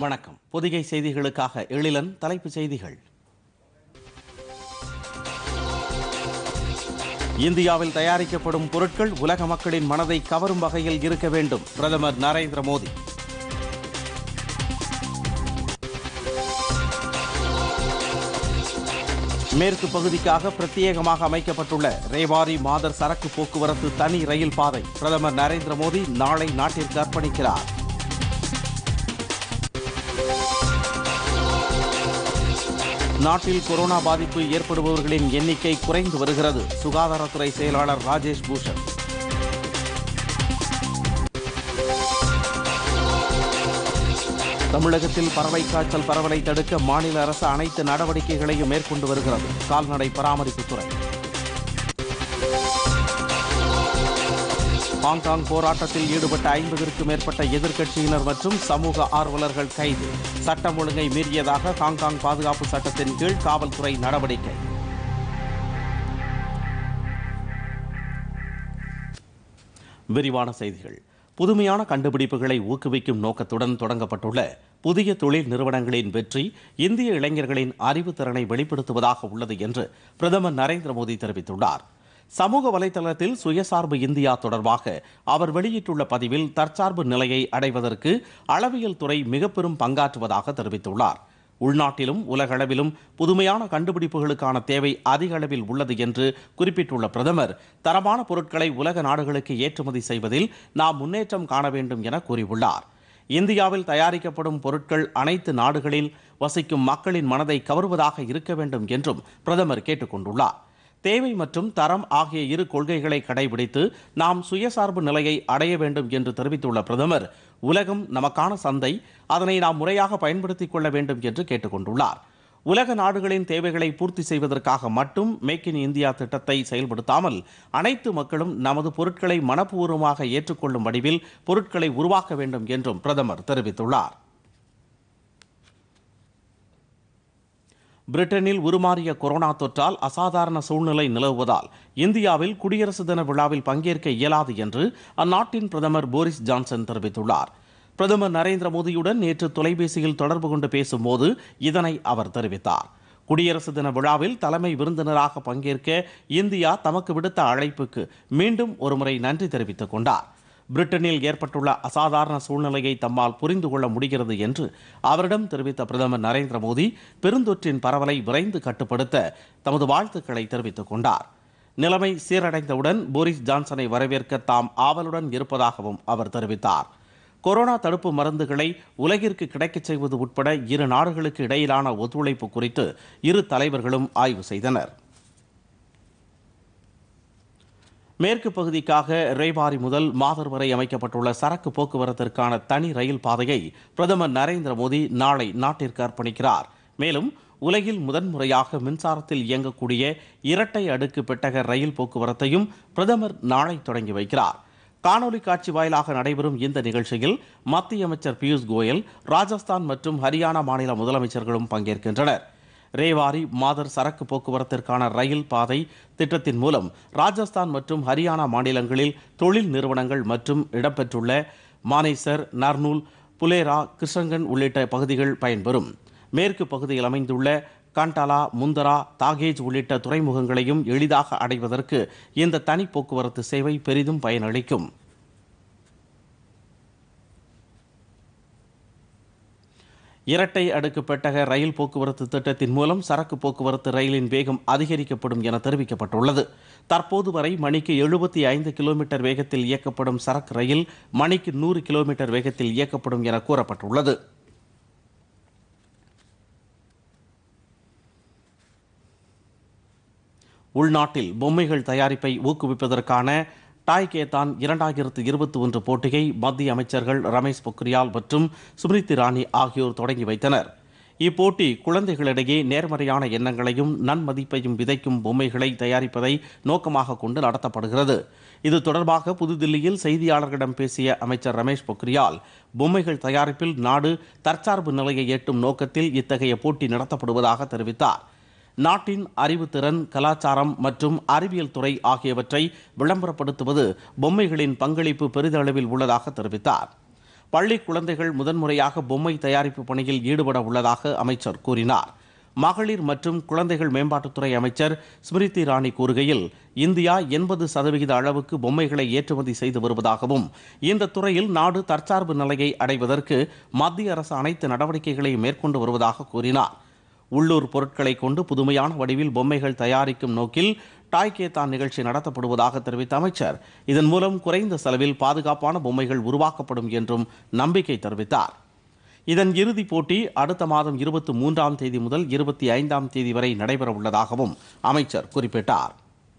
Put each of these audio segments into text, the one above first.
வணக்கம் பொதிகை செய்திகளுக்காக எழிலன் தலைப்புச் செய்திகள் இந்தியாவில் தயாரிக்கப்படும் பொருட்கள் உலக மக்களின் மனதை கவரும் வகையில் இருக்க வேண்டும் பிரதமர் நரேந்திர மோடி மேற்கு பகுதிக்காக பிரத்யேகமாக அமைக்கப்பட்டுள்ள ரேவாரி மாதர் சரக்கு போக்குவரத்து தனி ரயில் பாதை பிரதமர் நரேந்திர மோடி நாளை நாட்டிற்கு அர்ப்பணிக்கிறார் நாட்டில் கொரோனா பாதிப்பு ஏற்படுபவர்களின் எண்ணிக்கை குறைந்து வருகிறது சுகாதாரத்துறை செயலாளர் ராஜேஷ் பூஷன் தமிழகத்தில் பறவை காய்ச்சல் பரவலை தடுக்க மாநில அரசு அனைத்து நடவடிக்கைகளையும் மேற்கொண்டு வருகிறது கால்நடை பராமரிப்புத்துறை ஹாங்காங் போராட்டத்தில் ஈடுபட்ட ஐம்பதற்கும் மேற்பட்ட எதிர்க்கட்சியினர் மற்றும் சமூக ஆர்வலர்கள் கைது சட்டம் ஒழுங்கை மீறியதாக ஹாங்காங் பாதுகாப்பு சட்டத்தின் கீழ் காவல்துறை நடவடிக்கை விரிவான செய்திகள் புதுமையான கண்டுபிடிப்புகளை ஊக்குவிக்கும் நோக்கத்துடன் தொடங்கப்பட்டுள்ள புதிய தொழில் நிறுவனங்களின் வெற்றி இந்திய இளைஞர்களின் அறிவுத்திறனை வெளிப்படுத்துவதாக உள்ளது என்று பிரதமர் நரேந்திர மோடி தெரிவித்துள்ளார் சமூக வலைதளத்தில் சுயசார்பு இந்தியா தொடர்பாக அவர் வெளியிட்டுள்ள பதிவில் தற்சார்பு நிலையை அடைவதற்கு அளவியல் துறை மிக பெரும் பங்காற்றுவதாக தெரிவித்துள்ளார் உள்நாட்டிலும் உலகளவிலும் புதுமையான கண்டுபிடிப்புகளுக்கான தேவை அதிக அளவில் உள்ளது என்று குறிப்பிட்டுள்ள பிரதமர் தரமான பொருட்களை உலக நாடுகளுக்கு ஏற்றுமதி செய்வதில் நாம் முன்னேற்றம் காண வேண்டும் என கூறியுள்ளார் இந்தியாவில் தயாரிக்கப்படும் பொருட்கள் அனைத்து நாடுகளில் வசிக்கும் மக்களின் மனதை கவருவதாக இருக்க வேண்டும் என்றும் பிரதமர் கேட்டுக்கொண்டுள்ளார் தேவை மற்றும் தரம் ஆகிய இரு கொள்கைகளை கடைபிடித்து நாம் சுயசார்பு நிலையை அடைய வேண்டும் என்று தெரிவித்துள்ள பிரதமர் உலகம் நமக்கான சந்தை அதனை நாம் முறையாக பயன்படுத்திக் கொள்ள வேண்டும் என்று கேட்டுக்கொண்டுள்ளார் உலக நாடுகளின் தேவைகளை பூர்த்தி செய்வதற்காக மட்டும் மேக் இன் இந்தியா திட்டத்தை செயல்படுத்தாமல் அனைத்து மக்களும் நமது பொருட்களை மனப்பூர்வமாக ஏற்றுக்கொள்ளும் வடிவில் பொருட்களை உருவாக்க வேண்டும் என்றும் பிரதமர் தெரிவித்துள்ளார் பிரிட்டனில் உருமாறிய கொரோனா தொற்றால் அசாதாரண சூழ்நிலை நிலவுவதால் இந்தியாவில் குடியரசு தின விழாவில் பங்கேற்க இயலாது என்று அந்நாட்டின் பிரதமர் போரிஸ் ஜான்சன் தெரிவித்துள்ளார் பிரதமர் நரேந்திர மோடியுடன் நேற்று தொலைபேசியில் தொடர்பு கொண்டு பேசும்போது இதனை அவர் தெரிவித்தார் குடியரசு தின விழாவில் தலைமை விருந்தினராக பங்கேற்க இந்தியா தமக்கு விடுத்த அழைப்புக்கு மீண்டும் ஒருமுறை நன்றி தெரிவித்துக் கொண்டார் பிரிட்டனில் ஏற்பட்டுள்ள அசாதாரண சூழ்நிலையை தம்மால் புரிந்து கொள்ள முடிகிறது என்று அவரிடம் தெரிவித்த பிரதமர் நரேந்திர மோடி பெருந்தொற்றின் பரவலை விரைந்து கட்டுப்படுத்த தமது வாழ்த்துக்களை தெரிவித்துக் கொண்டார் நிலைமை சீரடைந்தவுடன் போரிஸ் ஜான்சனை வரவேற்க தாம் ஆவலுடன் இருப்பதாகவும் அவர் தெரிவித்தார் கொரோனா தடுப்பு மருந்துகளை உலகிற்கு கிடைக்கச் செய்வது உட்பட இரு நாடுகளுக்கு இடையிலான ஒத்துழைப்பு குறித்து இரு தலைவர்களும் ஆய்வு செய்தனர் மேற்கு பகுதிக்காக ரேவாரி முதல் மாதர் வரை அமைக்கப்பட்டுள்ள சரக்கு போக்குவரத்திற்கான தனி ரயில் பாதையை பிரதமர் நரேந்திர மோடி நாளை நாட்டிற்கு அர்ப்பணிக்கிறார் மேலும் உலகில் முதன்முறையாக மின்சாரத்தில் இயங்கக்கூடிய இரட்டை அடுக்கு பெட்டக ரயில் போக்குவரத்தையும் பிரதமர் நாளை தொடங்கி வைக்கிறார் காணொலி காட்சி வாயிலாக நடைபெறும் இந்த நிகழ்ச்சியில் மத்திய அமைச்சர் பியூஷ் கோயல் ராஜஸ்தான் மற்றும் ஹரியானா மாநில முதலமைச்சர்களும் பங்கேற்கின்றனர் ரேவாரி மாதர் சரக்கு போக்குவரத்திற்கான ரயில் பாதை திட்டத்தின் மூலம் ராஜஸ்தான் மற்றும் ஹரியானா மாநிலங்களில் தொழில் நிறுவனங்கள் மற்றும் இடம்பெற்றுள்ள மானேசர் நர்னூல் புலேரா கிருஷ்ணங்கன் உள்ளிட்ட பகுதிகள் பயன்பெறும் மேற்கு பகுதியில் அமைந்துள்ள காண்டாலா முந்தரா தாகேஜ் உள்ளிட்ட துறைமுகங்களையும் எளிதாக அடைவதற்கு இந்த தனி போக்குவரத்து சேவை பெரிதும் பயனளிக்கும் இரட்டை அடுக்கு பெட்டக ரயில் போக்குவரத்து திட்டத்தின் மூலம் சரக்கு போக்குவரத்து ரயிலின் வேகம் அதிகரிக்கப்படும் என தெரிவிக்கப்பட்டுள்ளது தற்போது வரை மணிக்கு எழுபத்தி ஐந்து கிலோமீட்டர் வேகத்தில் இயக்கப்படும் சரக்கு ரயில் மணிக்கு நூறு கிலோமீட்டர் வேகத்தில் இயக்கப்படும் என கூறப்பட்டுள்ளது உள்நாட்டில் பொம்மைகள் தயாரிப்பை ஊக்குவிப்பதற்கான டாய் கேத்தான் இரண்டாயிரத்து இருபத்தி ஒன்று போட்டியை மத்திய அமைச்சர்கள் ரமேஷ் பொக்ரியால் மற்றும் ஸ்மிருதி இரானி ஆகியோர் தொடங்கி வைத்தனர் இப்போட்டி குழந்தைகளிடையே நேர்மறையான எண்ணங்களையும் நன்மதிப்பையும் விதைக்கும் பொம்மைகளை தயாரிப்பதை நோக்கமாக கொண்டு நடத்தப்படுகிறது இது தொடர்பாக புதுதில்லியில் செய்தியாளர்களிடம் பேசிய அமைச்சர் ரமேஷ் பொக்ரியால் பொம்மைகள் தயாரிப்பில் நாடு தற்சார்பு நிலையை எட்டும் நோக்கத்தில் இத்தகைய போட்டி நடத்தப்படுவதாக தெரிவித்தார் நாட்டின் அறிவுத்திறன் கலாச்சாரம் மற்றும் அறிவியல் துறை ஆகியவற்றை விளம்பரப்படுத்துவது பொம்மைகளின் பங்களிப்பு பெரிதளவில் உள்ளதாக தெரிவித்தார் பள்ளி குழந்தைகள் முதன்முறையாக பொம்மை தயாரிப்பு பணியில் ஈடுபட உள்ளதாக அமைச்சர் கூறினார் மகளிர் மற்றும் குழந்தைகள் மேம்பாட்டுத்துறை அமைச்சர் ஸ்மிருதி இரானி கூறுகையில் இந்தியா எண்பது சதவிகித அளவுக்கு பொம்மைகளை ஏற்றுமதி செய்து வருவதாகவும் இந்த துறையில் நாடு தற்சார்பு நிலையை அடைவதற்கு மத்திய அரசு அனைத்து நடவடிக்கைகளையும் மேற்கொண்டு வருவதாக கூறினார் உள்ளூர் பொருட்களை கொண்டு புதுமையான வடிவில் பொம்மைகள் தயாரிக்கும் நோக்கில் டாய் கேத்தான் நிகழ்ச்சி நடத்தப்படுவதாக தெரிவித்த அமைச்சர் இதன் மூலம் குறைந்த செலவில் பாதுகாப்பான பொம்மைகள் உருவாக்கப்படும் என்றும் நம்பிக்கை தெரிவித்தார் இதன் இறுதிப் போட்டி அடுத்த மாதம் இருபத்தி மூன்றாம் தேதி முதல் இருபத்தி ஐந்தாம் தேதி வரை நடைபெற உள்ளதாகவும் அமைச்சர் குறிப்பிட்டார்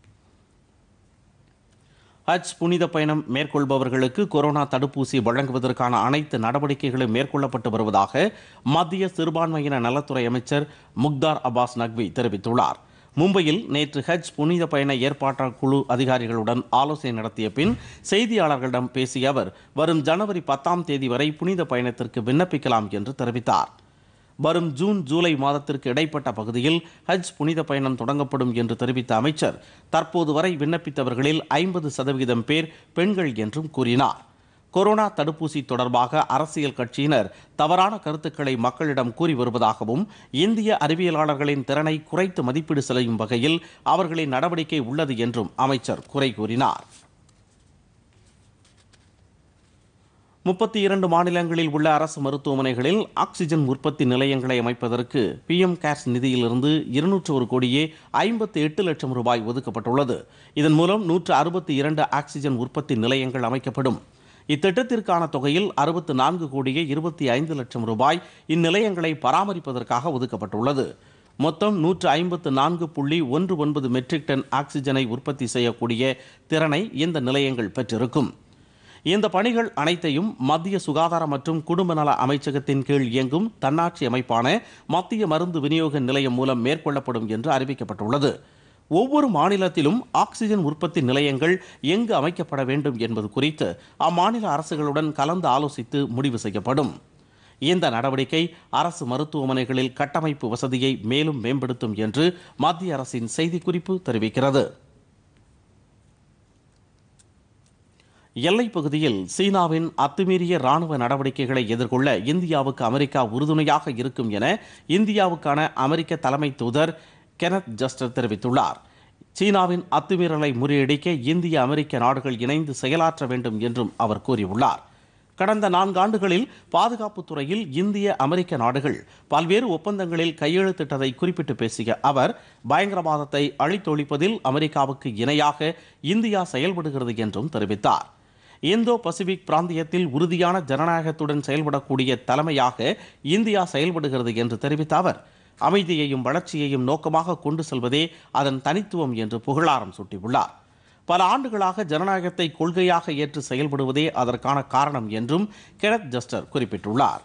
ஹஜ் புனித பயணம் மேற்கொள்பவர்களுக்கு கொரோனா தடுப்பூசி வழங்குவதற்கான அனைத்து நடவடிக்கைகளும் மேற்கொள்ளப்பட்டு வருவதாக மத்திய சிறுபான்மையின நலத்துறை அமைச்சர் முக்தார் அப்பாஸ் நக்வி தெரிவித்துள்ளார் மும்பையில் நேற்று ஹஜ் புனித பயண ஏற்பாட்டாளர் குழு அதிகாரிகளுடன் ஆலோசனை நடத்திய பின் செய்தியாளர்களிடம் பேசிய அவர் வரும் ஜனவரி பத்தாம் தேதி வரை புனித பயணத்திற்கு விண்ணப்பிக்கலாம் என்று தெரிவித்தார் வரும் ஜூன் ஜூலை மாதத்திற்கு இடைப்பட்ட பகுதியில் ஹஜ் புனித பயணம் தொடங்கப்படும் என்று தெரிவித்த அமைச்சர் தற்போது வரை விண்ணப்பித்தவர்களில் ஐம்பது சதவிகிதம் பேர் பெண்கள் என்றும் கூறினார் கொரோனா தடுப்பூசி தொடர்பாக அரசியல் கட்சியினர் தவறான கருத்துக்களை மக்களிடம் கூறி வருவதாகவும் இந்திய அறிவியலாளர்களின் திறனை குறைத்து மதிப்பீடு செய்யும் வகையில் அவர்களின் நடவடிக்கை உள்ளது என்றும் அமைச்சர் குறை கூறினார் முப்பத்தி இரண்டு மாநிலங்களில் உள்ள அரசு மருத்துவமனைகளில் ஆக்சிஜன் உற்பத்தி நிலையங்களை அமைப்பதற்கு பிஎம் கேர்ஸ் நிதியிலிருந்து இருநூற்று ஒரு கோடியே ஐம்பத்தி எட்டு லட்சம் ரூபாய் ஒதுக்கப்பட்டுள்ளது இதன் மூலம் நூற்று அறுபத்தி இரண்டு ஆக்சிஜன் உற்பத்தி நிலையங்கள் அமைக்கப்படும் இத்திட்டத்திற்கான தொகையில் அறுபத்து நான்கு கோடியே இருபத்தி ஐந்து லட்சம் ரூபாய் இந்நிலையங்களை பராமரிப்பதற்காக ஒதுக்கப்பட்டுள்ளது மொத்தம் நூற்று ஐம்பத்து நான்கு புள்ளி ஒன்று ஒன்பது மெட்ரிக் டன் ஆக்சிஜனை உற்பத்தி செய்யக்கூடிய திறனை இந்த நிலையங்கள் பெற்றிருக்கும் இந்த பணிகள் அனைத்தையும் மத்திய சுகாதார மற்றும் குடும்ப நல அமைச்சகத்தின் கீழ் இயங்கும் தன்னாட்சி அமைப்பான மத்திய மருந்து விநியோக நிலையம் மூலம் மேற்கொள்ளப்படும் என்று அறிவிக்கப்பட்டுள்ளது ஒவ்வொரு மாநிலத்திலும் ஆக்சிஜன் உற்பத்தி நிலையங்கள் எங்கு அமைக்கப்பட வேண்டும் என்பது குறித்து அம்மாநில அரசுகளுடன் கலந்து ஆலோசித்து முடிவு செய்யப்படும் இந்த நடவடிக்கை அரசு மருத்துவமனைகளில் கட்டமைப்பு வசதியை மேலும் மேம்படுத்தும் என்று மத்திய அரசின் செய்திக்குறிப்பு தெரிவிக்கிறது எல்லைப் பகுதியில் சீனாவின் அத்துமீறிய ராணுவ நடவடிக்கைகளை எதிர்கொள்ள இந்தியாவுக்கு அமெரிக்கா உறுதுணையாக இருக்கும் என இந்தியாவுக்கான அமெரிக்க தலைமை தூதர் கெனத் ஜஸ்டர் தெரிவித்துள்ளார் சீனாவின் அத்துமீறலை முறியடிக்க இந்திய அமெரிக்க நாடுகள் இணைந்து செயலாற்ற வேண்டும் என்றும் அவர் கூறியுள்ளார் கடந்த நான்காண்டுகளில் பாதுகாப்புத் துறையில் இந்திய அமெரிக்க நாடுகள் பல்வேறு ஒப்பந்தங்களில் கையெழுத்திட்டதை குறிப்பிட்டு பேசிய அவர் பயங்கரவாதத்தை அழித்தொழிப்பதில் அமெரிக்காவுக்கு இணையாக இந்தியா செயல்படுகிறது என்றும் தெரிவித்தார் இந்தோ பசிபிக் பிராந்தியத்தில் உறுதியான ஜனநாயகத்துடன் செயல்படக்கூடிய தலைமையாக இந்தியா செயல்படுகிறது என்று தெரிவித்த அவர் அமைதியையும் வளர்ச்சியையும் நோக்கமாக கொண்டு செல்வதே அதன் தனித்துவம் என்று புகழாரம் சூட்டியுள்ளார் பல ஆண்டுகளாக ஜனநாயகத்தை கொள்கையாக ஏற்று செயல்படுவதே அதற்கான காரணம் என்றும் கெனத் ஜஸ்டர் குறிப்பிட்டுள்ளார்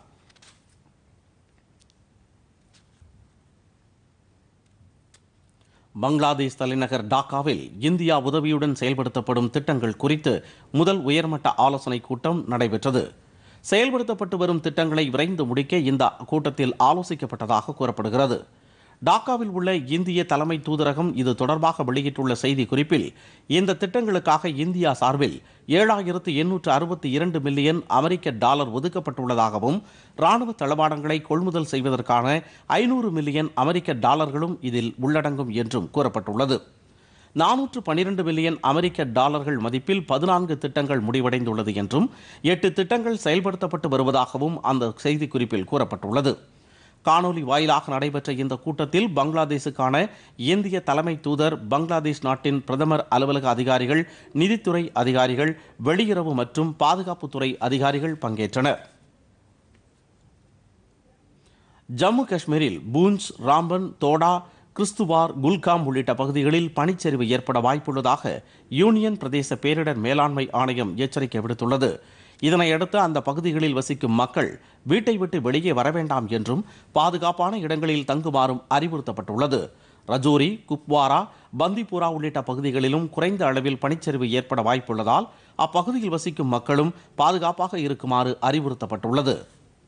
பங்களாதேஷ் தலைநகர் டாக்காவில் இந்தியா உதவியுடன் செயல்படுத்தப்படும் திட்டங்கள் குறித்து முதல் உயர்மட்ட ஆலோசனைக் கூட்டம் நடைபெற்றது செயல்படுத்தப்பட்டு வரும் திட்டங்களை விரைந்து முடிக்க இந்த கூட்டத்தில் ஆலோசிக்கப்பட்டதாக கூறப்படுகிறது டாக்காவில் உள்ள இந்திய தலைமை தூதரகம் இது தொடர்பாக வெளியிட்டுள்ள செய்தி குறிப்பில் இந்த திட்டங்களுக்காக இந்தியா சார்பில் ஏழாயிரத்து எண்ணூற்று அறுபத்தி இரண்டு மில்லியன் அமெரிக்க டாலர் ஒதுக்கப்பட்டுள்ளதாகவும் ராணுவ தளவாடங்களை கொள்முதல் செய்வதற்கான ஐநூறு மில்லியன் அமெரிக்க டாலர்களும் இதில் உள்ளடங்கும் என்றும் கூறப்பட்டுள்ளது நானூற்று பனிரெண்டு மில்லியன் அமெரிக்க டாலர்கள் மதிப்பில் பதினான்கு திட்டங்கள் முடிவடைந்துள்ளது என்றும் எட்டு திட்டங்கள் செயல்படுத்தப்பட்டு வருவதாகவும் அந்த செய்திக்குறிப்பில் கூறப்பட்டுள்ளது காணொலி வாயிலாக நடைபெற்ற இந்த கூட்டத்தில் பங்களாதேஷுக்கான இந்திய தலைமை தூதர் பங்களாதேஷ் நாட்டின் பிரதமர் அலுவலக அதிகாரிகள் நிதித்துறை அதிகாரிகள் வெளியுறவு மற்றும் பாதுகாப்புத்துறை அதிகாரிகள் பங்கேற்றனர் ஜம்மு காஷ்மீரில் பூஞ்ச் ராம்பன் தோடா கிறிஸ்துவார் குல்காம் உள்ளிட்ட பகுதிகளில் பனிச்சரிவு ஏற்பட வாய்ப்புள்ளதாக யூனியன் பிரதேச பேரிடர் மேலாண்மை ஆணையம் எச்சரிக்கை விடுத்துள்ளது இதனையடுத்து அந்த பகுதிகளில் வசிக்கும் மக்கள் வீட்டை விட்டு வெளியே வர வேண்டாம் என்றும் பாதுகாப்பான இடங்களில் தங்குமாறும் அறிவுறுத்தப்பட்டுள்ளது ரஜோரி குப்வாரா பந்திபூரா உள்ளிட்ட பகுதிகளிலும் குறைந்த அளவில் பனிச்சரிவு ஏற்பட வாய்ப்புள்ளதால் அப்பகுதியில் வசிக்கும் மக்களும் பாதுகாப்பாக இருக்குமாறு அறிவுறுத்தப்பட்டுள்ளது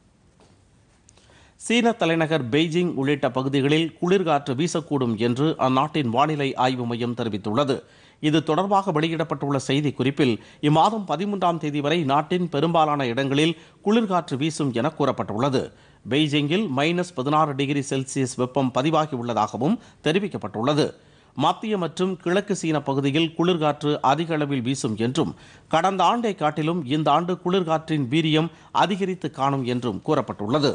சீன தலைநகர் பெய்ஜிங் உள்ளிட்ட பகுதிகளில் குளிர்காற்று வீசக்கூடும் என்று அந்நாட்டின் வானிலை ஆய்வு மையம் தெரிவித்துள்ளது இது தொடர்பாக வெளியிடப்பட்டுள்ள செய்தி குறிப்பில் இம்மாதம் பதிமூன்றாம் தேதி வரை நாட்டின் பெரும்பாலான இடங்களில் குளிர்காற்று வீசும் என கூறப்பட்டுள்ளது பெய்ஜிங்கில் மைனஸ் பதினாறு டிகிரி செல்சியஸ் வெப்பம் பதிவாகியுள்ளதாகவும் தெரிவிக்கப்பட்டுள்ளது மத்திய மற்றும் கிழக்கு சீன பகுதியில் குளிர்காற்று அதிக அளவில் வீசும் என்றும் கடந்த ஆண்டை காட்டிலும் இந்த ஆண்டு குளிர்காற்றின் வீரியம் அதிகரித்து காணும் என்றும் கூறப்பட்டுள்ளது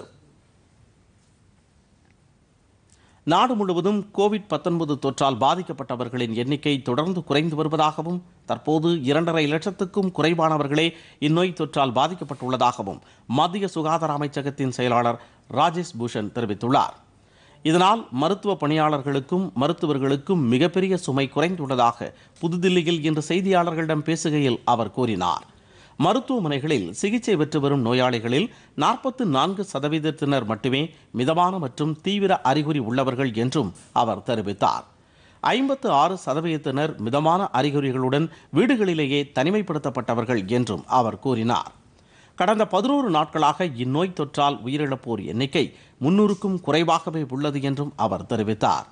நாடு முழுவதும் கோவிட் 19 தொற்றால் பாதிக்கப்பட்டவர்களின் எண்ணிக்கை தொடர்ந்து குறைந்து வருவதாகவும் தற்போது இரண்டரை லட்சத்துக்கும் குறைவானவர்களே இந்நோய் தொற்றால் பாதிக்கப்பட்டுள்ளதாகவும் மத்திய சுகாதார அமைச்சகத்தின் செயலாளர் ராஜேஷ் பூஷன் தெரிவித்துள்ளார் இதனால் மருத்துவ பணியாளர்களுக்கும் மருத்துவர்களுக்கும் மிகப்பெரிய சுமை குறைந்துள்ளதாக புதுதில்லியில் இன்று செய்தியாளர்களிடம் பேசுகையில் அவர் கூறினார் மருத்துவமனைகளில் சிகிச்சை பெற்று வரும் நோயாளிகளில் நாற்பத்து நான்கு சதவீதத்தினர் மட்டுமே மிதமான மற்றும் தீவிர அறிகுறி உள்ளவர்கள் என்றும் அவர் தெரிவித்தார் ஐம்பத்து ஆறு சதவீதத்தினர் மிதமான அறிகுறிகளுடன் வீடுகளிலேயே தனிமைப்படுத்தப்பட்டவர்கள் என்றும் அவர் கூறினார் கடந்த பதினோரு நாட்களாக இந்நோய் தொற்றால் உயிரிழப்போர் எண்ணிக்கை முன்னூறுக்கும் குறைவாகவே உள்ளது என்றும் அவர் தெரிவித்தார்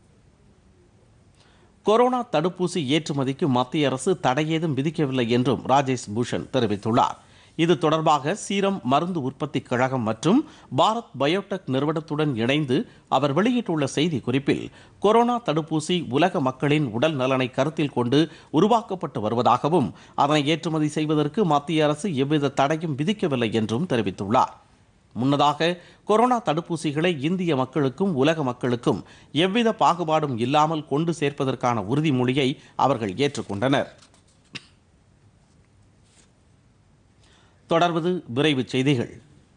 கொரோனா தடுப்பூசி ஏற்றுமதிக்கு மத்திய அரசு தடையேதும் விதிக்கவில்லை என்றும் ராஜேஷ் பூஷன் தெரிவித்துள்ளார் இது தொடர்பாக சீரம் மருந்து உற்பத்தி கழகம் மற்றும் பாரத் பயோடெக் நிறுவனத்துடன் இணைந்து அவர் வெளியிட்டுள்ள செய்தி குறிப்பில் கொரோனா தடுப்பூசி உலக மக்களின் உடல் நலனை கருத்தில் கொண்டு உருவாக்கப்பட்டு வருவதாகவும் அதனை ஏற்றுமதி செய்வதற்கு மத்திய அரசு எவ்வித தடையும் விதிக்கவில்லை என்றும் தெரிவித்துள்ளார் முன்னதாக கொரோனா தடுப்பூசிகளை இந்திய மக்களுக்கும் உலக மக்களுக்கும் எவ்வித பாகுபாடும் இல்லாமல் கொண்டு சேர்ப்பதற்கான உறுதிமொழியை அவர்கள் ஏற்றுக்கொண்டனர் தொடர்வது விரைவுச் செய்திகள்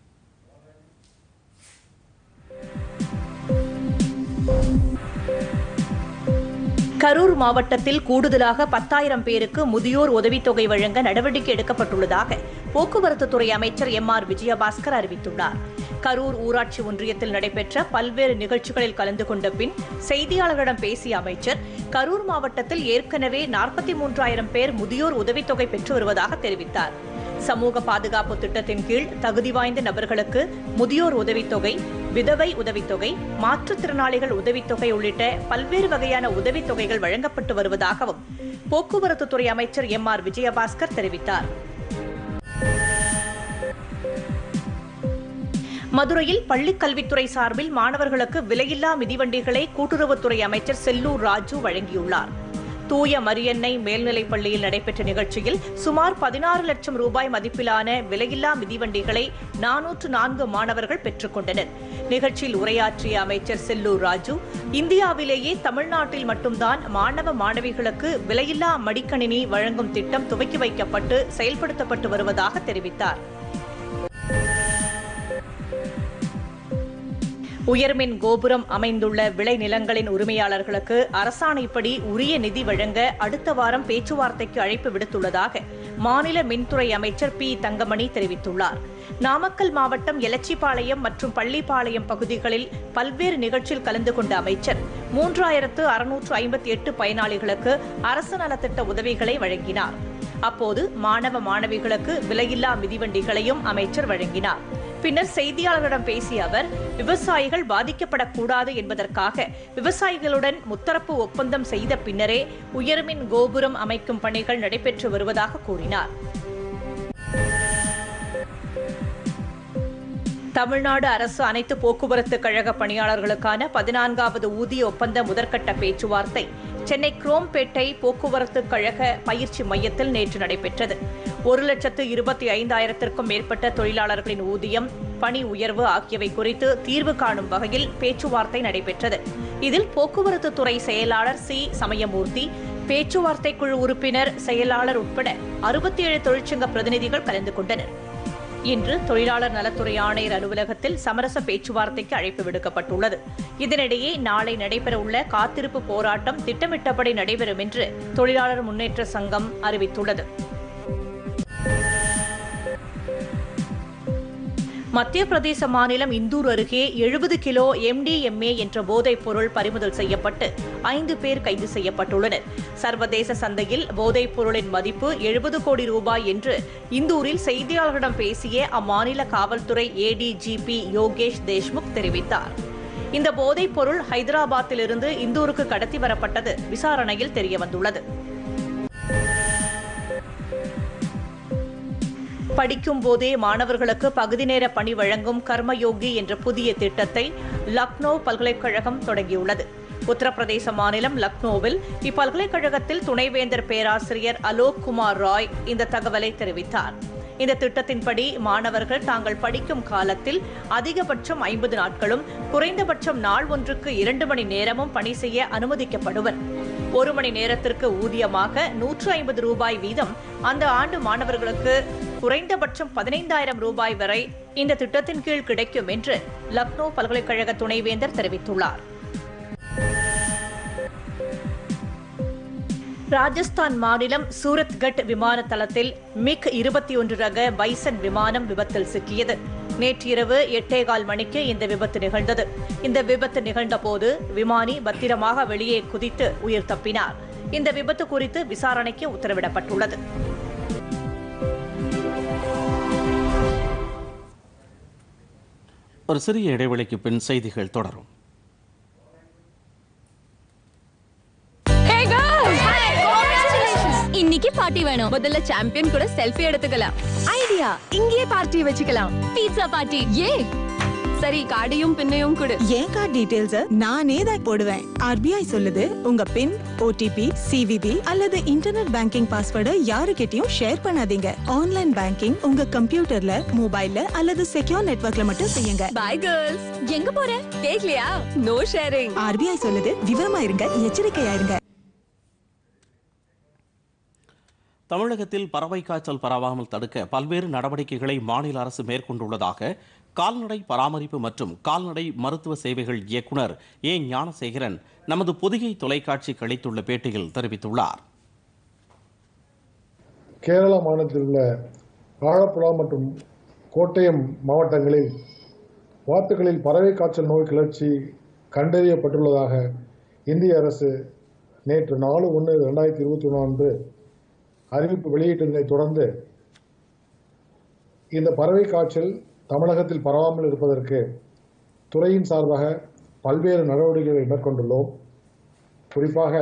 கரூர் மாவட்டத்தில் கூடுதலாக பத்தாயிரம் பேருக்கு முதியோர் உதவித்தொகை வழங்க நடவடிக்கை எடுக்கப்பட்டுள்ளதாக போக்குவரத்து துறை அமைச்சர் எம் ஆர் விஜயபாஸ்கர் அறிவித்துள்ளார் கரூர் ஊராட்சி ஒன்றியத்தில் நடைபெற்ற பல்வேறு நிகழ்ச்சிகளில் கலந்து கொண்ட பின் செய்தியாளர்களிடம் பேசிய அமைச்சர் கரூர் மாவட்டத்தில் ஏற்கனவே நாற்பத்தி மூன்றாயிரம் பேர் முதியோர் உதவித்தொகை பெற்று வருவதாக தெரிவித்தார் சமூக பாதுகாப்பு திட்டத்தின் கீழ் தகுதி வாய்ந்த நபர்களுக்கு முதியோர் உதவித்தொகை விதவை உதவித்தொகை மாற்றுத்திறனாளிகள் உதவித்தொகை உள்ளிட்ட பல்வேறு வகையான உதவித்தொகைகள் வழங்கப்பட்டு வருவதாகவும் போக்குவரத்து துறை அமைச்சர் எம் ஆர் விஜயபாஸ்கர் தெரிவித்தார் மதுரையில் பள்ளிக் கல்வித்துறை சார்பில் மாணவர்களுக்கு விலையில்லா மிதிவண்டிகளை கூட்டுறவுத்துறை அமைச்சர் செல்லூர் ராஜு வழங்கியுள்ளார் தூய மரியன்னை மேல்நிலைப் பள்ளியில் நடைபெற்ற நிகழ்ச்சியில் சுமார் பதினாறு லட்சம் ரூபாய் மதிப்பிலான விலையில்லா மிதிவண்டிகளை நானூற்று நான்கு மாணவர்கள் பெற்றுக் கொண்டனர் நிகழ்ச்சியில் உரையாற்றிய அமைச்சர் செல்லூர் ராஜு இந்தியாவிலேயே தமிழ்நாட்டில் மட்டும்தான் மாணவ மாணவிகளுக்கு விலையில்லா மடிக்கணினி வழங்கும் திட்டம் துவக்கி வைக்கப்பட்டு செயல்படுத்தப்பட்டு வருவதாக தெரிவித்தார் உயர்மின் கோபுரம் அமைந்துள்ள விளைநிலங்களின் உரிமையாளர்களுக்கு அரசாணைப்படி உரிய நிதி வழங்க அடுத்த வாரம் பேச்சுவார்த்தைக்கு அழைப்பு விடுத்துள்ளதாக மாநில மின்துறை அமைச்சர் பி தங்கமணி தெரிவித்துள்ளார் நாமக்கல் மாவட்டம் எலச்சிபாளையம் மற்றும் பள்ளிப்பாளையம் பகுதிகளில் பல்வேறு நிகழ்ச்சியில் கலந்து கொண்ட அமைச்சர் மூன்றாயிரத்து அறுநூற்று ஐம்பத்தி எட்டு பயனாளிகளுக்கு அரசு நலத்திட்ட உதவிகளை வழங்கினார் அப்போது மாணவ மாணவிகளுக்கு விலையில்லா மிதிவண்டிகளையும் அமைச்சர் வழங்கினார் பின்னர் செய்தியாளர்களிடம் பேசிய அவர் விவசாயிகள் பாதிக்கப்படக்கூடாது என்பதற்காக விவசாயிகளுடன் முத்தரப்பு ஒப்பந்தம் செய்த பின்னரே உயர்மின் கோபுரம் அமைக்கும் பணிகள் நடைபெற்று வருவதாக கூறினார் தமிழ்நாடு அரசு அனைத்து போக்குவரத்து கழக பணியாளர்களுக்கான பதினான்காவது ஊதிய ஒப்பந்த முதற்கட்ட பேச்சுவார்த்தை சென்னை குரோம்பேட்டை போக்குவரத்து கழக பயிற்சி மையத்தில் நேற்று நடைபெற்றது ஒரு லட்சத்து இருபத்தி ஐந்தாயிரத்திற்கும் மேற்பட்ட தொழிலாளர்களின் ஊதியம் பணி உயர்வு ஆகியவை குறித்து தீர்வு காணும் வகையில் பேச்சுவார்த்தை நடைபெற்றது இதில் போக்குவரத்து துறை செயலாளர் சி சமயமூர்த்தி பேச்சுவார்த்தை குழு உறுப்பினர் செயலாளர் உட்பட அறுபத்தி ஏழு தொழிற்சங்க பிரதிநிதிகள் கலந்து கொண்டனர் இன்று தொழிலாளர் நலத்துறை ஆணையர் அலுவலகத்தில் சமரச பேச்சுவார்த்தைக்கு அழைப்பு விடுக்கப்பட்டுள்ளது இதனிடையே நாளை நடைபெறவுள்ள காத்திருப்பு போராட்டம் திட்டமிட்டபடி நடைபெறும் என்று தொழிலாளர் முன்னேற்ற சங்கம் அறிவித்துள்ளது மத்திய பிரதேச மாநிலம் இந்தூர் அருகே எழுபது கிலோ எம்டிஎம்ஏ என்ற போதைப் பொருள் பறிமுதல் செய்யப்பட்டு ஐந்து பேர் கைது செய்யப்பட்டுள்ளனர் சர்வதேச சந்தையில் போதைப் பொருளின் மதிப்பு எழுபது கோடி ரூபாய் என்று இந்தூரில் செய்தியாளர்களிடம் பேசிய அம்மாநில காவல்துறை ஏடிஜிபி யோகேஷ் தேஷ்முக் தெரிவித்தார் இந்த போதைப் பொருள் ஹைதராபாத்திலிருந்து இந்தூருக்கு கடத்தி வரப்பட்டது விசாரணையில் தெரியவந்துள்ளது படிக்கும் போதே மாணவர்களுக்கு பகுதி நேர பணி வழங்கும் கர்மயோகி என்ற புதிய திட்டத்தை லக்னோ பல்கலைக்கழகம் தொடங்கியுள்ளது உத்தரப்பிரதேச மாநிலம் லக்னோவில் இப்பல்கலைக்கழகத்தில் துணைவேந்தர் பேராசிரியர் அலோக் குமார் ராய் இந்த தகவலை தெரிவித்தார் இந்த திட்டத்தின்படி மாணவர்கள் தாங்கள் படிக்கும் காலத்தில் அதிகபட்சம் ஐம்பது நாட்களும் குறைந்தபட்சம் நாள் ஒன்றுக்கு இரண்டு மணி நேரமும் பணி செய்ய அனுமதிக்கப்படுவர் ஒரு மணி நேரத்திற்கு ஊதியமாக நூற்று ஐம்பது ரூபாய் வீதம் அந்த ஆண்டு மாணவர்களுக்கு குறைந்தபட்சம் பதினைந்தாயிரம் ரூபாய் வரை இந்த திட்டத்தின் கீழ் கிடைக்கும் என்று லக்னோ பல்கலைக்கழக துணைவேந்தர் தெரிவித்துள்ளார் ராஜஸ்தான் மாநிலம் சூரத்கட் விமான தளத்தில் மிக் இருபத்தி ஒன்று ரக பைசன் விமானம் விபத்தில் சிக்கியது நேற்று இரவு எட்டேகால் மணிக்கு இந்த விபத்து நிகழ்ந்தது இந்த விபத்து நிகழ்ந்தபோது விமானி பத்திரமாக வெளியே குதித்து உயிர் தப்பினார் இந்த விபத்து குறித்து விசாரணைக்கு உத்தரவிடப்பட்டுள்ளது ஒரு சிறிய இடைவெளிக்கு பின் செய்திகள் தொடரும் இன்னைக்கு பார்ட்டி வேணும் முதல்ல சாம்பியன் கூட செல்ஃபி எடுத்துக்கலாம் ஐடியா இங்கேயே பார்ட்டி வச்சுக்கலாம் பீட்சா பார்ட்டி ஏ சரி கார்டையும் பின்னையும் கொடு என் கார்டு டீடைல்ஸ் நானே தான் போடுவேன் ஆர்பிஐ சொல்லுது உங்க பின் ஓடிபி சிவிவி அல்லது இன்டர்நெட் பேங்கிங் பாஸ்வேர்டை யாருக்கிட்டயும் ஷேர் பண்ணாதீங்க ஆன்லைன் பேங்கிங் உங்க கம்ப்யூட்டர்ல மொபைல்ல அல்லது செக்யூர் நெட்வொர்க்ல மட்டும் செய்யுங்க பை கேர்ள்ஸ் எங்க போற கேக்கலையா நோ ஷேரிங் ஆர்பிஐ சொல்லுது விவரமா இருங்க எச்சரிக்கையா இருங்க தமிழகத்தில் பறவை காய்ச்சல் பரவாமல் தடுக்க பல்வேறு நடவடிக்கைகளை மாநில அரசு மேற்கொண்டுள்ளதாக கால்நடை பராமரிப்பு மற்றும் கால்நடை மருத்துவ சேவைகள் இயக்குனர் ஏ ஞானசேகரன் நமது பொதிகை தொலைக்காட்சிக்கு அளித்துள்ள பேட்டியில் தெரிவித்துள்ளார் கேரள மாநிலத்தில் உள்ள ஆழப்புழா மற்றும் கோட்டயம் மாவட்டங்களில் வாத்துகளில் பறவை காய்ச்சல் நோய் கிளர்ச்சி கண்டறியப்பட்டுள்ளதாக இந்திய அரசு நேற்று நாலு ஒன்று ரெண்டாயிரத்தி இருபத்தி ஒன்று அன்று அறிவிப்பு வெளியிட்டதனைத் தொடர்ந்து இந்த பறவை காய்ச்சல் தமிழகத்தில் பரவாமல் இருப்பதற்கு துறையின் சார்பாக பல்வேறு நடவடிக்கைகளை மேற்கொண்டுள்ளோம் குறிப்பாக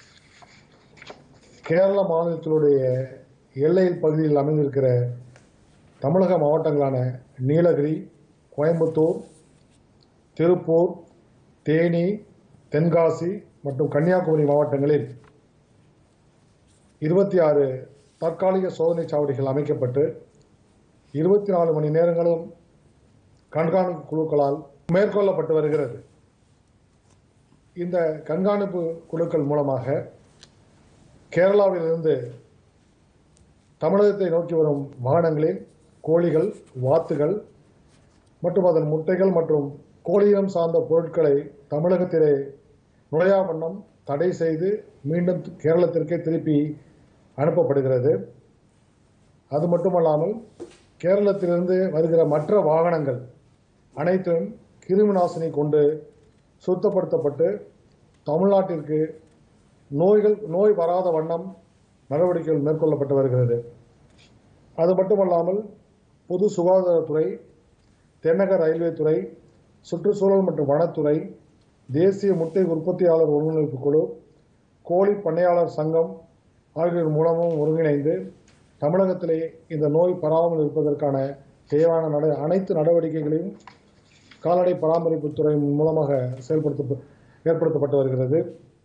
கேரள மாநிலத்தினுடைய எல்லையில் பகுதியில் அமைந்திருக்கிற தமிழக மாவட்டங்களான நீலகிரி கோயம்புத்தூர் திருப்பூர் தேனி தென்காசி மற்றும் கன்னியாகுமரி மாவட்டங்களில் இருபத்தி ஆறு தற்காலிக சோதனை சாவடிகள் அமைக்கப்பட்டு இருபத்தி நாலு மணி நேரங்களும் கண்காணிப்பு குழுக்களால் மேற்கொள்ளப்பட்டு வருகிறது இந்த கண்காணிப்பு குழுக்கள் மூலமாக கேரளாவிலிருந்து தமிழகத்தை நோக்கி வரும் வாகனங்களில் கோழிகள் வாத்துகள் மற்றும் அதன் முட்டைகள் மற்றும் கோழியினம் சார்ந்த பொருட்களை தமிழகத்திலே நுழையா வண்ணம் தடை செய்து மீண்டும் கேரளத்திற்கே திருப்பி அனுப்பப்படுகிறது அது மட்டுமல்லாமல் கேரளத்திலிருந்து வருகிற மற்ற வாகனங்கள் அனைத்தும் கிருமி நாசினி கொண்டு சுத்தப்படுத்தப்பட்டு தமிழ்நாட்டிற்கு நோய்கள் நோய் வராத வண்ணம் நடவடிக்கைகள் மேற்கொள்ளப்பட்டு வருகிறது அது மட்டுமல்லாமல் பொது சுகாதாரத்துறை தென்னக ரயில்வே துறை சுற்றுச்சூழல் மற்றும் வனத்துறை தேசிய முட்டை உற்பத்தியாளர் ஒருங்கிணைப்பு குழு கோழி பண்ணையாளர் சங்கம் ஆகியோர் மூலமும் ஒருங்கிணைந்து தமிழகத்திலே இந்த நோய் பரவாமல் இருப்பதற்கான தேவையான நட அனைத்து நடவடிக்கைகளையும் கால்நடை பராமரிப்புத் துறை மூலமாக செயல்படுத்த ஏற்படுத்தப்பட்டு வருகிறது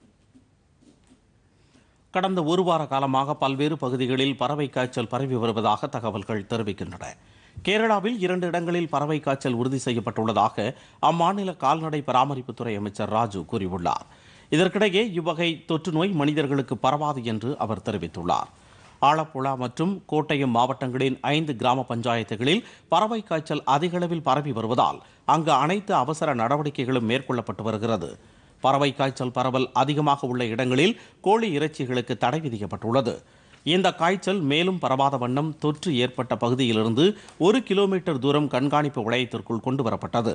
கடந்த ஒரு வார காலமாக பல்வேறு பகுதிகளில் பறவை காய்ச்சல் பரவி வருவதாக தகவல்கள் தெரிவிக்கின்றன கேரளாவில் இரண்டு இடங்களில் பறவை காய்ச்சல் உறுதி செய்யப்பட்டுள்ளதாக அம்மாநில கால்நடை பராமரிப்புத்துறை அமைச்சர் ராஜு கூறியுள்ளார் இதற்கிடையே இவ்வகை தொற்று நோய் மனிதர்களுக்கு பரவாது என்று அவர் தெரிவித்துள்ளார் ஆலப்புழா மற்றும் கோட்டயம் மாவட்டங்களின் ஐந்து கிராம பஞ்சாயத்துகளில் பறவை காய்ச்சல் அதிக அளவில் பரவி வருவதால் அங்கு அனைத்து அவசர நடவடிக்கைகளும் மேற்கொள்ளப்பட்டு வருகிறது பறவை காய்ச்சல் பரவல் அதிகமாக உள்ள இடங்களில் கோழி இறைச்சிகளுக்கு தடை விதிக்கப்பட்டுள்ளது இந்த காய்ச்சல் மேலும் பரவாத வண்ணம் தொற்று ஏற்பட்ட பகுதியிலிருந்து ஒரு கிலோமீட்டர் தூரம் கண்காணிப்பு வளையத்திற்குள் கொண்டு வரப்பட்டது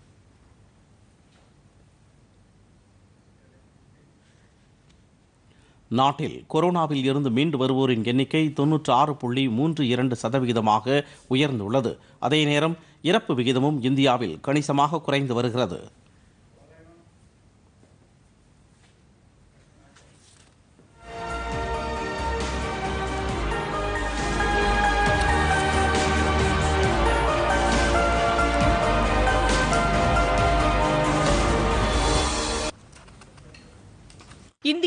நாட்டில் கொரோனாவில் இருந்து மீண்டு வருவோரின் எண்ணிக்கை தொன்னூற்று ஆறு புள்ளி மூன்று இரண்டு சதவிகிதமாக உயர்ந்துள்ளது அதே நேரம் இறப்பு விகிதமும் இந்தியாவில் கணிசமாக குறைந்து வருகிறது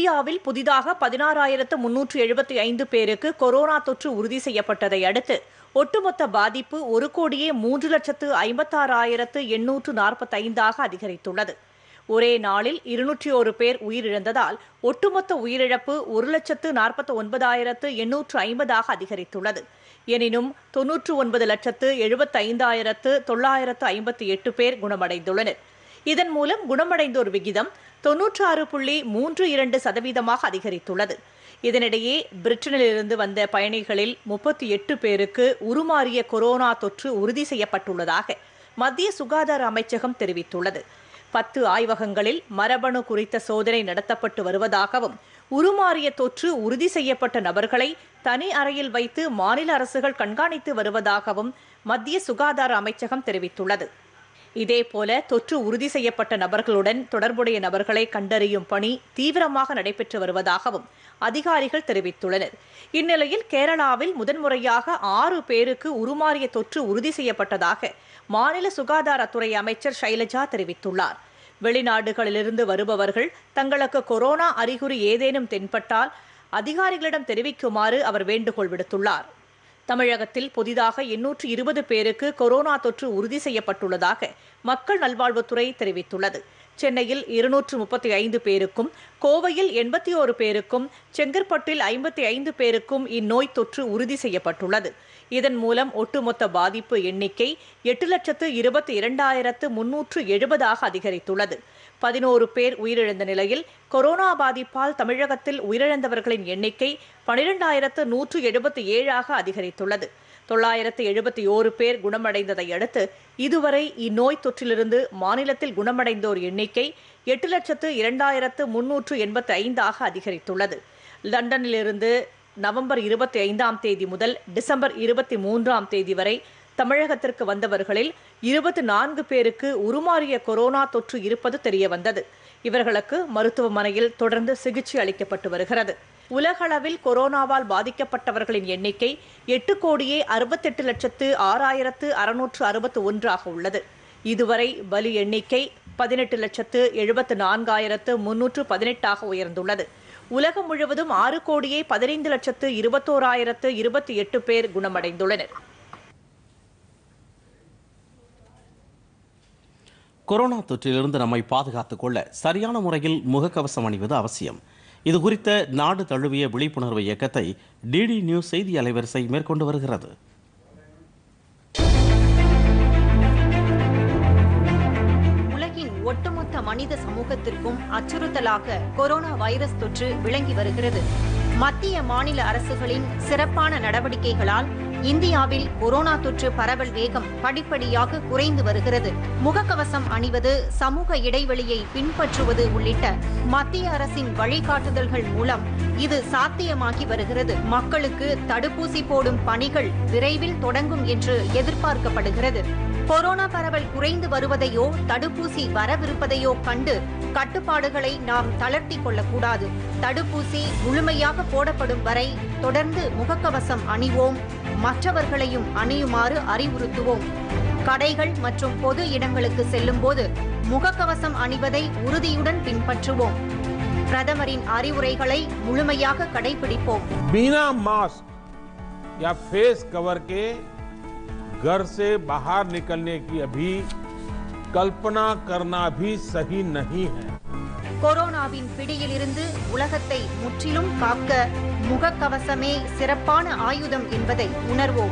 இந்தியாவில் புதிதாக பதினாறாயிரத்து முன்னூற்று எழுபத்தி ஐந்து பேருக்கு கொரோனா தொற்று உறுதி செய்யப்பட்டதை அடுத்து ஒட்டுமொத்த பாதிப்பு ஒரு கோடியே மூன்று லட்சத்து ஐம்பத்தாறாயிரத்து எண்ணூற்று நாற்பத்தைந்தாக அதிகரித்துள்ளது ஒரே நாளில் இருநூற்றி ஒரு பேர் உயிரிழந்ததால் ஒட்டுமொத்த உயிரிழப்பு ஒரு லட்சத்து நாற்பத்தி ஒன்பதாயிரத்து எண்ணூற்று ஐம்பதாக அதிகரித்துள்ளது எனினும் தொன்னூற்று ஒன்பது லட்சத்து எழுபத்தைந்தாயிரத்து தொள்ளாயிரத்து ஐம்பத்தி எட்டு பேர் குணமடைந்துள்ளனர் இதன் மூலம் குணமடைந்தோர் விகிதம் தொன்னூற்றாறு புள்ளி மூன்று இரண்டு சதவீதமாக அதிகரித்துள்ளது இதனிடையே பிரிட்டனிலிருந்து வந்த பயணிகளில் முப்பத்தி எட்டு பேருக்கு உருமாறிய கொரோனா தொற்று உறுதி செய்யப்பட்டுள்ளதாக மத்திய சுகாதார அமைச்சகம் தெரிவித்துள்ளது பத்து ஆய்வகங்களில் மரபணு குறித்த சோதனை நடத்தப்பட்டு வருவதாகவும் உருமாறிய தொற்று உறுதி செய்யப்பட்ட நபர்களை தனி அறையில் வைத்து மாநில அரசுகள் கண்காணித்து வருவதாகவும் மத்திய சுகாதார அமைச்சகம் தெரிவித்துள்ளது இதேபோல தொற்று உறுதி செய்யப்பட்ட நபர்களுடன் தொடர்புடைய நபர்களை கண்டறியும் பணி தீவிரமாக நடைபெற்று வருவதாகவும் அதிகாரிகள் தெரிவித்துள்ளனர் இந்நிலையில் கேரளாவில் முதன்முறையாக ஆறு பேருக்கு உருமாறிய தொற்று உறுதி செய்யப்பட்டதாக மாநில சுகாதாரத்துறை அமைச்சர் ஷைலஜா தெரிவித்துள்ளார் வெளிநாடுகளிலிருந்து வருபவர்கள் தங்களுக்கு கொரோனா அறிகுறி ஏதேனும் தென்பட்டால் அதிகாரிகளிடம் தெரிவிக்குமாறு அவர் வேண்டுகோள் விடுத்துள்ளார் தமிழகத்தில் புதிதாக எண்ணூற்று இருபது பேருக்கு கொரோனா தொற்று உறுதி செய்யப்பட்டுள்ளதாக மக்கள் நல்வாழ்வுத்துறை தெரிவித்துள்ளது சென்னையில் இருநூற்று முப்பத்தி ஐந்து பேருக்கும் கோவையில் எண்பத்தி ஓரு பேருக்கும் செங்கற்பட்டில் ஐம்பத்தி ஐந்து பேருக்கும் இந்நோய் தொற்று உறுதி செய்யப்பட்டுள்ளது இதன் மூலம் ஒட்டுமொத்த பாதிப்பு எண்ணிக்கை எட்டு லட்சத்து இருபத்தி இரண்டாயிரத்து முன்னூற்று எழுபதாக அதிகரித்துள்ளது பதினோரு பேர் உயிரிழந்த நிலையில் கொரோனா பாதிப்பால் தமிழகத்தில் உயிரிழந்தவர்களின் எண்ணிக்கை பனிரெண்டாயிரத்து நூற்று எழுபத்தி ஏழாக அதிகரித்துள்ளது தொள்ளாயிரத்து எழுபத்தி ஓரு பேர் குணமடைந்ததை அடுத்து இதுவரை இந்நோய் தொற்றிலிருந்து மாநிலத்தில் குணமடைந்தோர் எண்ணிக்கை எட்டு லட்சத்து இரண்டாயிரத்து முன்னூற்று எண்பத்தி ஐந்தாக அதிகரித்துள்ளது லண்டனிலிருந்து நவம்பர் இருபத்தி ஐந்தாம் தேதி முதல் டிசம்பர் இருபத்தி மூன்றாம் தேதி வரை தமிழகத்திற்கு வந்தவர்களில் இருபத்தி நான்கு பேருக்கு உருமாறிய கொரோனா தொற்று இருப்பது தெரியவந்தது இவர்களுக்கு மருத்துவமனையில் தொடர்ந்து சிகிச்சை அளிக்கப்பட்டு வருகிறது உலகளவில் கொரோனாவால் பாதிக்கப்பட்டவர்களின் எண்ணிக்கை எட்டு கோடியே அறுபத்தெட்டு லட்சத்து ஆறாயிரத்து அறுநூற்று அறுபத்து ஒன்றாக உள்ளது இதுவரை பலி எண்ணிக்கை பதினெட்டு லட்சத்து எழுபத்து நான்காயிரத்து முன்னூற்று பதினெட்டாக உயர்ந்துள்ளது உலகம் முழுவதும் ஆறு கோடியே பதினைந்து லட்சத்து இருபத்தோராயிரத்து இருபத்தி எட்டு பேர் குணமடைந்துள்ளனர் கொரோனா தொற்றிலிருந்து நம்மை பாதுகாத்துக் கொள்ள சரியான முறையில் முகக்கவசம் அணிவது அவசியம் இது குறித்த நாடு தழுவிய விழிப்புணர்வு இயக்கத்தை டிடி நியூஸ் செய்தி அலைவரிசை மேற்கொண்டு வருகிறது உலகின் ஒட்டுமொத்த மனித சமூகத்திற்கும் அச்சுறுத்தலாக கொரோனா வைரஸ் தொற்று விளங்கி வருகிறது மத்திய மாநில அரசுகளின் சிறப்பான நடவடிக்கைகளால் இந்தியாவில் கொரோனா தொற்று பரவல் வேகம் படிப்படியாக குறைந்து வருகிறது முகக்கவசம் அணிவது சமூக இடைவெளியை பின்பற்றுவது உள்ளிட்ட மத்திய அரசின் வழிகாட்டுதல்கள் மூலம் இது சாத்தியமாகி வருகிறது மக்களுக்கு தடுப்பூசி போடும் பணிகள் விரைவில் தொடங்கும் என்று எதிர்பார்க்கப்படுகிறது கொரோனா பரவல் குறைந்து வருவதையோ தடுப்பூசி வரவிருப்பதையோ கண்டு கட்டுப்பாடுகளை நாம் தளர்த்தி கொள்ளக்கூடாது தடுப்பூசி முழுமையாக போடப்படும் வரை தொடர்ந்து முகக்கவசம் அணிவோம் மற்றவர்களையும் அணியுமாறு அறிவுறுத்துவோம் கடைகள் மற்றும் பொது இடங்களுக்கு செல்லும்போது முகக்கவசம் அணிவதை உறுதியுடன் பின்பற்றுவோம் பிரதமரின் அறிவுரைகளை முழுமையாக கடைபிடிப்போம் बिना मास्क या फेस कवर के घर से बाहर निकलने की अभी कल्पना करना भी सही नहीं है கொரோனாவின் பிடியிலிருந்து உலகத்தை முற்றிலும் காக்க முகக்கவசமே சிறப்பான ஆயுதம் என்பதை உணர்வோம்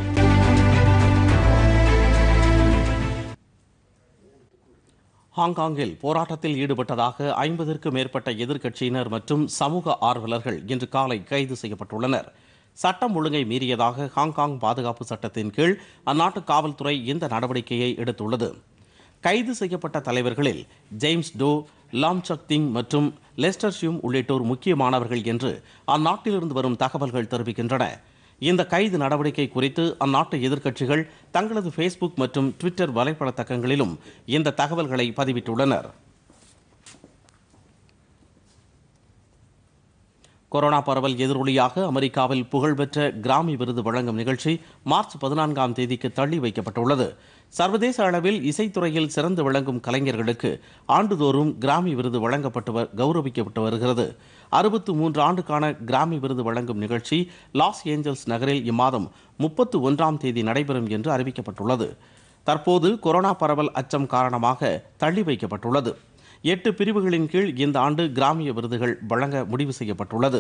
ஹாங்காங்கில் போராட்டத்தில் ஈடுபட்டதாக ஐம்பதற்கும் மேற்பட்ட எதிர்க்கட்சியினர் மற்றும் சமூக ஆர்வலர்கள் இன்று காலை கைது செய்யப்பட்டுள்ளனர் சட்டம் ஒழுங்கை மீறியதாக ஹாங்காங் பாதுகாப்பு சட்டத்தின் கீழ் அந்நாட்டு காவல்துறை இந்த நடவடிக்கையை எடுத்துள்ளது கைது செய்யப்பட்ட தலைவர்களில் ஜேம்ஸ் டோ லாம்சக் திங் மற்றும் லெஸ்டர் ஷியூம் உள்ளிட்டோர் முக்கியமானவர்கள் என்று அந்நாட்டிலிருந்து வரும் தகவல்கள் தெரிவிக்கின்றன இந்த கைது நடவடிக்கை குறித்து அந்நாட்டு எதிர்க்கட்சிகள் தங்களது ஃபேஸ்புக் மற்றும் ட்விட்டர் வலைப்படத்தக்கங்களிலும் இந்த தகவல்களை பதிவிட்டுள்ளனர் கொரோனா பரவல் எதிரொலியாக அமெரிக்காவில் புகழ்பெற்ற கிராமி விருது வழங்கும் நிகழ்ச்சி மார்ச் பதினான்காம் தேதிக்கு தள்ளி வைக்கப்பட்டுள்ளது சர்வதேச அளவில் இசைத்துறையில் சிறந்து விளங்கும் கலைஞர்களுக்கு ஆண்டுதோறும் கிராமி விருது வழங்கப்பட்டு வ- கௌரவிக்கப்பட்டு வருகிறது அறுபத்து மூன்று ஆண்டுக்கான கிராமி விருது வழங்கும் நிகழ்ச்சி லாஸ் ஏஞ்சல்ஸ் நகரில் இம்மாதம் முப்பத்து ஒன்றாம் தேதி நடைபெறும் என்று அறிவிக்கப்பட்டுள்ளது தற்போது கொரோனா பரவல் அச்சம் காரணமாக தள்ளி வைக்கப்பட்டுள்ளது எட்டு பிரிவுகளின் கீழ் இந்த ஆண்டு கிராமிய விருதுகள் வழங்க முடிவு செய்யப்பட்டுள்ளது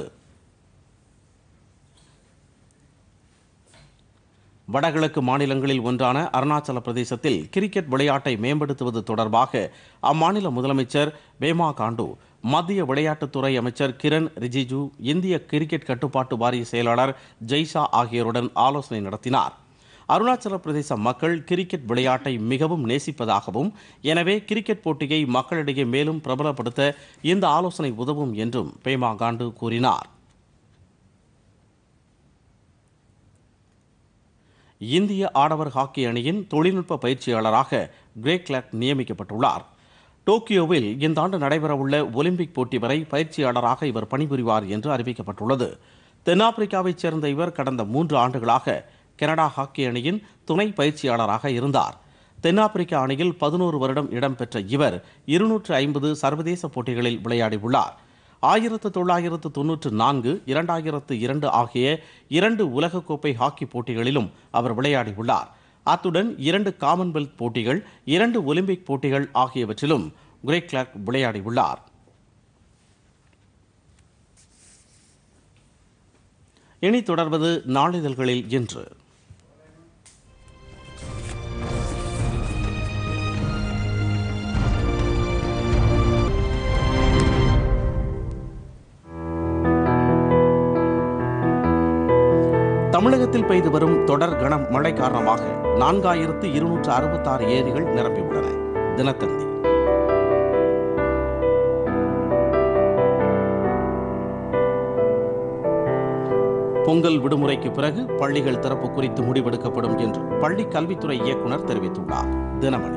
வடகிழக்கு மாநிலங்களில் ஒன்றான அருணாச்சல பிரதேசத்தில் கிரிக்கெட் விளையாட்டை மேம்படுத்துவது தொடர்பாக அம்மாநில முதலமைச்சர் பேமா காண்டு மத்திய விளையாட்டுத்துறை அமைச்சர் கிரண் ரிஜிஜு இந்திய கிரிக்கெட் கட்டுப்பாட்டு வாரிய செயலாளர் ஜெய்ஷா ஆகியோருடன் ஆலோசனை நடத்தினார் அருணாச்சல பிரதேச மக்கள் கிரிக்கெட் விளையாட்டை மிகவும் நேசிப்பதாகவும் எனவே கிரிக்கெட் போட்டியை மக்களிடையே மேலும் பிரபலப்படுத்த இந்த ஆலோசனை உதவும் என்றும் பேமா காண்டு கூறினார் இந்திய ஆடவர் ஹாக்கி அணியின் தொழில்நுட்ப பயிற்சியாளராக கிரேக் கிளார்க் நியமிக்கப்பட்டுள்ளார் டோக்கியோவில் இந்த ஆண்டு நடைபெறவுள்ள ஒலிம்பிக் போட்டி வரை பயிற்சியாளராக இவர் பணிபுரிவார் என்று அறிவிக்கப்பட்டுள்ளது தென்னாப்பிரிக்காவைச் சேர்ந்த இவர் கடந்த மூன்று ஆண்டுகளாக கனடா ஹாக்கி அணியின் துணை பயிற்சியாளராக இருந்தார் தென்னாப்பிரிக்கா அணியில் பதினோரு வருடம் இடம்பெற்ற இவர் இருநூற்று ஐம்பது சர்வதேச போட்டிகளில் விளையாடியுள்ளார் ஆயிரத்து தொள்ளாயிரத்து தொன்னூற்று நான்கு இரண்டாயிரத்து இரண்டு ஆகிய இரண்டு உலகக்கோப்பை ஹாக்கி போட்டிகளிலும் அவர் விளையாடியுள்ளார் அத்துடன் இரண்டு காமன்வெல்த் போட்டிகள் இரண்டு ஒலிம்பிக் போட்டிகள் ஆகியவற்றிலும் கிரேக் கிளார்க் விளையாடியுள்ளார் இனி தொடர்வது நாளிதழ்களில் இன்று தமிழகத்தில் பெய்து வரும் தொடர் கனமழை காரணமாக நான்காயிரத்து இருநூற்று அறுபத்தாறு ஏரிகள் நிரம்பியுள்ளன தினத்தந்தி பொங்கல் விடுமுறைக்கு பிறகு பள்ளிகள் திறப்பு குறித்து முடிவெடுக்கப்படும் என்று பள்ளி கல்வித்துறை இயக்குனர் தெரிவித்துள்ளார் தினமணி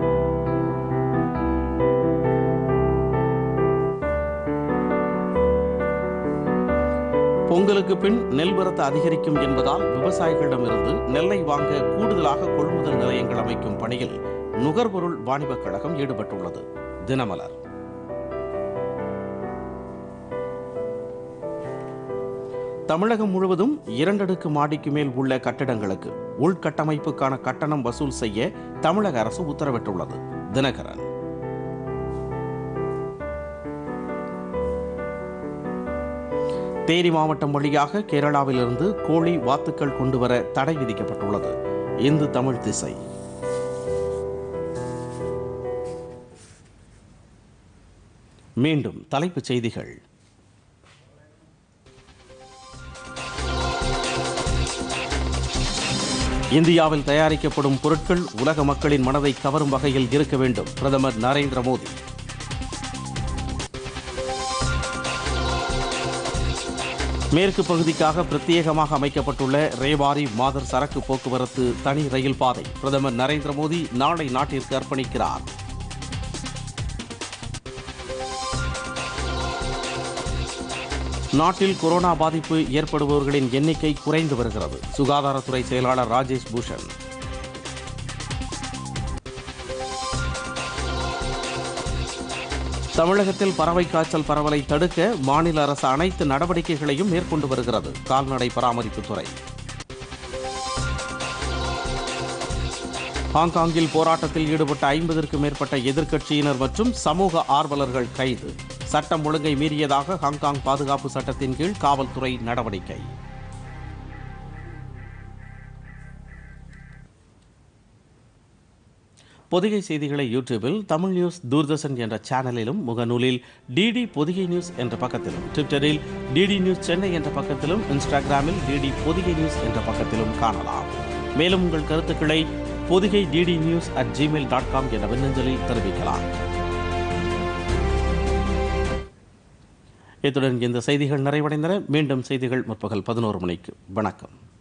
பொங்கலுக்கு பின் நெல் வரத்து அதிகரிக்கும் என்பதால் விவசாயிகளிடமிருந்து நெல்லை வாங்க கூடுதலாக கொள்முதல் நிலையங்கள் அமைக்கும் பணியில் நுகர்பொருள் வாணிபக் கழகம் ஈடுபட்டுள்ளது தினமலர் தமிழகம் முழுவதும் இரண்டடுக்கு மாடிக்கு மேல் உள்ள கட்டிடங்களுக்கு உள்கட்டமைப்புக்கான கட்டணம் வசூல் செய்ய தமிழக அரசு உத்தரவிட்டுள்ளது தினகரன் தேனி மாவட்டம் வழியாக கேரளாவிலிருந்து கோழி வாத்துக்கள் கொண்டுவர தடை விதிக்கப்பட்டுள்ளது இந்து தமிழ் திசை மீண்டும் தலைப்புச் செய்திகள் இந்தியாவில் தயாரிக்கப்படும் பொருட்கள் உலக மக்களின் மனதை கவரும் வகையில் இருக்க வேண்டும் பிரதமர் நரேந்திர மோடி மேற்கு பகுதிக்காக பிரத்யேகமாக அமைக்கப்பட்டுள்ள ரேவாரி மாதர் சரக்கு போக்குவரத்து தனி ரயில் பாதை பிரதமர் நரேந்திர மோடி நாளை நாட்டிற்கு அர்ப்பணிக்கிறார் நாட்டில் கொரோனா பாதிப்பு ஏற்படுபவர்களின் எண்ணிக்கை குறைந்து வருகிறது சுகாதாரத்துறை செயலாளர் ராஜேஷ் பூஷன் தமிழகத்தில் பறவை காய்ச்சல் பரவலை தடுக்க மாநில அரசு அனைத்து நடவடிக்கைகளையும் மேற்கொண்டு வருகிறது கால்நடை பராமரிப்புத்துறை ஹாங்காங்கில் போராட்டத்தில் ஈடுபட்ட ஐம்பதற்கும் மேற்பட்ட எதிர்க்கட்சியினர் மற்றும் சமூக ஆர்வலர்கள் கைது சட்டம் ஒழுங்கை மீறியதாக ஹாங்காங் பாதுகாப்பு சட்டத்தின் கீழ் காவல்துறை நடவடிக்கை பொதிகை செய்திகளை யூடியூபில் தமிழ் நியூஸ் தூர்தர்ஷன் என்ற சேனலிலும் முகநூலில் டிடி பொதிகை நியூஸ் என்ற பக்கத்திலும் ட்விட்டரில் டிடி நியூஸ் சென்னை என்ற பக்கத்திலும் இன்ஸ்டாகிராமில் டிடி பொதிகை நியூஸ் என்ற பக்கத்திலும் காணலாம் மேலும் உங்கள் கருத்துக்களை Podhigai DD news at Gmail dot com என்ற மின்னஞ்சலில் தெரிவிக்கலாம் இத்துடன் இந்த செய்திகள் நிறைவடைந்தன மீண்டும் செய்திகள் முற்பகல் பதினோரு மணிக்கு வணக்கம்